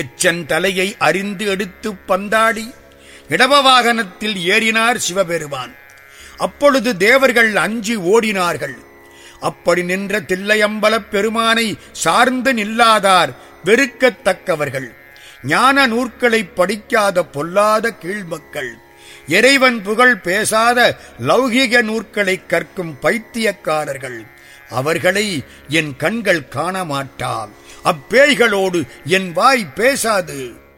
எச்சன் தலையை அறிந்து எடுத்துப் பந்தாடி இடப வாகனத்தில் ஏறினார் சிவபெருமான் அப்பொழுது தேவர்கள் அஞ்சி ஓடினார்கள் அப்படி நின்ற தில்லையம்பலப் பெருமானை சார்ந்து நில்லாதார் வெறுக்கத்தக்கவர்கள் ஞான நூற்களைப் படிக்காத பொல்லாத கீழ்மக்கள் இறைவன் புகழ் பேசாத லௌகிக நூற்களைக் கற்கும் பைத்தியக்காரர்கள் அவர்களை என் கண்கள் காண மாட்டா அப்பேய்களோடு என் வாய் பேசாது